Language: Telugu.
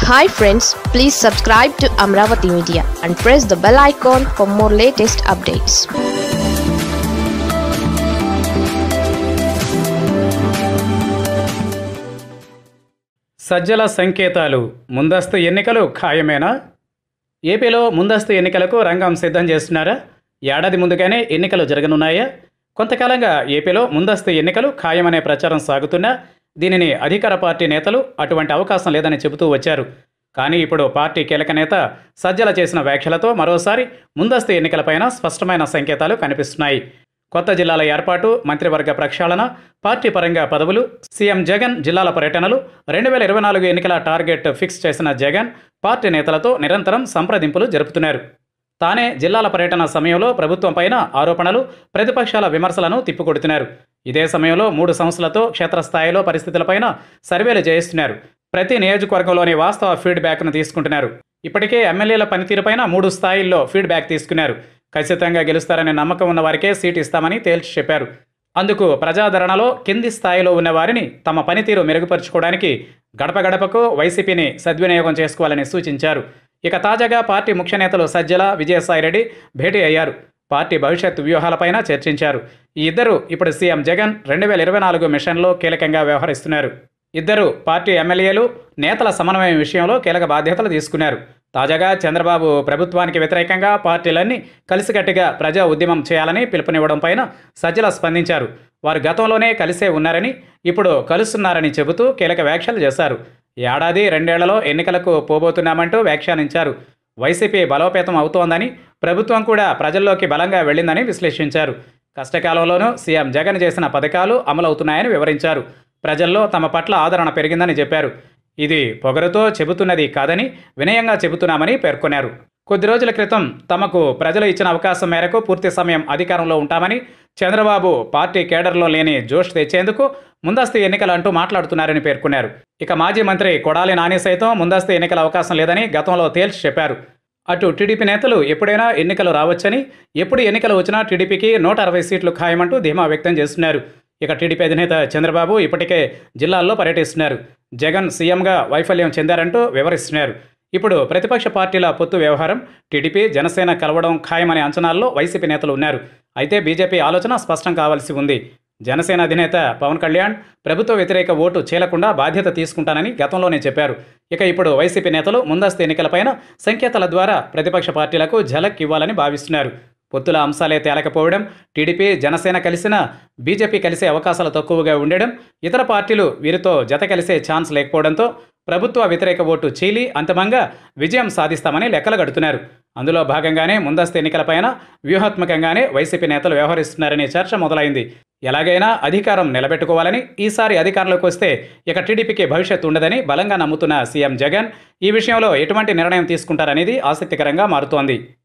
hi friends please subscribe to Amaravati media and press the bell icon for more latest updates Sajjala సంకేతాలు ముందస్తు ఎన్నికలు ఖాయమేనా ఏపీలో ముందస్తు ఎన్నికలకు రంగం సిద్ధం చేస్తున్నారా ఏడాది ముందుగానే ఎన్నికలు జరగనున్నాయా కొంతకాలంగా ఏపీలో ముందస్తు ఎన్నికలు ఖాయమనే ప్రచారం సాగుతున్నా దీనిని అధికార పార్టీ నేతలు అటువంటి అవకాశం లేదని చెబుతూ వచ్చారు కానీ ఇప్పుడు పార్టీ కీలక నేత సజ్జల చేసిన వ్యాఖ్యలతో మరోసారి ముందస్తు ఎన్నికలపైన స్పష్టమైన సంకేతాలు కనిపిస్తున్నాయి కొత్త జిల్లాల ఏర్పాటు మంత్రివర్గ ప్రక్షాళన పార్టీ పరంగా పదవులు సీఎం జగన్ జిల్లాల పర్యటనలు రెండు వేల ఇరవై నాలుగు ఎన్నికల టార్గెట్ ఫిక్స్ చేసిన జగన్ పార్టీ నేతలతో నిరంతరం సంప్రదింపులు జరుపుతున్నారు తానే జిల్లాల పర్యటన సమయంలో ప్రభుత్వం పైన ఆరోపణలు ప్రతిపక్షాల విమర్శలను తిప్పికొడుతున్నారు ఇదే సమయంలో మూడు సంస్థలతో క్షేత్రస్థాయిలో పరిస్థితులపైన సర్వేలు చేయిస్తున్నారు ప్రతి నియోజకవర్గంలోని వాస్తవ ఫీడ్బ్యాక్ను తీసుకుంటున్నారు ఇప్పటికే ఎమ్మెల్యేల పనితీరుపైన మూడు స్థాయిల్లో ఫీడ్బ్యాక్ తీసుకున్నారు ఖచ్చితంగా గెలుస్తారనే నమ్మకం ఉన్న వారికే సీట్ ఇస్తామని తేల్చి చెప్పారు అందుకు ప్రజాదరణలో కింది స్థాయిలో ఉన్న వారిని తమ పనితీరు మెరుగుపరుచుకోవడానికి గడప గడపకు వైసీపీని సద్వినియోగం చేసుకోవాలని సూచించారు ఇక తాజాగా పార్టీ ముఖ్య నేతలు సజ్జల విజయసాయిరెడ్డి భేటీ అయ్యారు పార్టీ భవిష్యత్ వ్యూహాలపైన చర్చించారు ఈ ఇద్దరు ఇప్పుడు సీఎం జగన్ రెండు వేల ఇరవై నాలుగు మిషన్లో కీలకంగా వ్యవహరిస్తున్నారు ఇద్దరు పార్టీ ఎమ్మెల్యేలు నేతల సమన్వయం విషయంలో కీలక బాధ్యతలు తీసుకున్నారు తాజాగా చంద్రబాబు ప్రభుత్వానికి వ్యతిరేకంగా పార్టీలన్నీ కలిసికట్టుగా ప్రజా ఉద్యమం చేయాలని పిలుపునివ్వడం పైన సజ్జల స్పందించారు వారు గతంలోనే కలిసే ఉన్నారని ఇప్పుడు కలుస్తున్నారని చెబుతూ కీలక వ్యాఖ్యలు చేశారు ఏడాది రెండేళ్లలో ఎన్నికలకు పోబోతున్నామంటూ వ్యాఖ్యానించారు వైసీపీ బలోపేతం అవుతోందని ప్రభుత్వం కూడా ప్రజల్లోకి బలంగా వెళ్ళిందని విశ్లేషించారు కష్టకాలంలోనూ సీఎం జగన్ చేసిన పథకాలు అమలవుతున్నాయని వివరించారు ప్రజల్లో తమ పట్ల ఆదరణ పెరిగిందని చెప్పారు ఇది పొగరుతో చెబుతున్నది కాదని వినయంగా చెబుతున్నామని పేర్కొన్నారు కొద్ది రోజుల క్రితం తమకు ప్రజలు ఇచ్చిన అవకాశం మేరకు పూర్తి సమయం అధికారంలో ఉంటామని చంద్రబాబు పార్టీ కేడర్లో లేని జోష్ తెచ్చేందుకు ముందస్తు ఎన్నికలు అంటూ మాట్లాడుతున్నారని పేర్కొన్నారు ఇక మాజీ మంత్రి కొడాలి నాని సైతం ముందస్తు ఎన్నికల అవకాశం లేదని గతంలో తేల్చి చెప్పారు అటు టీడీపీ నేతలు ఎప్పుడైనా ఎన్నికలు రావచ్చని ఎప్పుడు ఎన్నికలు వచ్చినా టీడీపీకి నూట అరవై సీట్లు ఖాయమంటూ ధీమా వ్యక్తం చేస్తున్నారు ఇక టీడీపీ అధినేత చంద్రబాబు ఇప్పటికే జిల్లాల్లో పర్యటిస్తున్నారు జగన్ సీఎంగా వైఫల్యం చెందారంటూ వివరిస్తున్నారు ఇప్పుడు ప్రతిపక్ష పార్టీల పొత్తు వ్యవహారం టీడీపీ జనసేన కలవడం ఖాయమనే అంచనాల్లో వైసీపీ నేతలు ఉన్నారు అయితే బీజేపీ ఆలోచన స్పష్టం కావాల్సి ఉంది జనసేన అధినేత పవన్ కళ్యాణ్ ప్రభుత్వ వ్యతిరేక ఓటు చీలకుండా బాధ్యత తీసుకుంటానని గతంలోనే చెప్పారు ఇక ఇప్పుడు వైసీపీ నేతలు ముందస్తు ఎన్నికలపైన సంకేతాల ద్వారా ప్రతిపక్ష పార్టీలకు ఝలక్ ఇవ్వాలని భావిస్తున్నారు పొత్తుల అంశాలే తేలకపోవడం టీడీపీ జనసేన కలిసిన బీజేపీ కలిసే అవకాశాలు తక్కువగా ఉండడం ఇతర పార్టీలు వీరితో జత కలిసే ఛాన్స్ లేకపోవడంతో ప్రభుత్వ వ్యతిరేక ఓటు చీలి అంతిమంగా విజయం సాధిస్తామని లెక్కలు గడుతున్నారు అందులో భాగంగానే ముందస్తు ఎన్నికలపైన వ్యూహాత్మకంగానే వైసీపీ నేతలు వ్యవహరిస్తున్నారనే చర్చ మొదలైంది ఎలాగైనా అధికారం నిలబెట్టుకోవాలని ఈసారి అధికారంలోకి వస్తే ఇక టీడీపీకి భవిష్యత్తు ఉండదని బలంగా నమ్ముతున్న సీఎం జగన్ ఈ విషయంలో ఎటువంటి నిర్ణయం తీసుకుంటారనేది ఆసక్తికరంగా మారుతోంది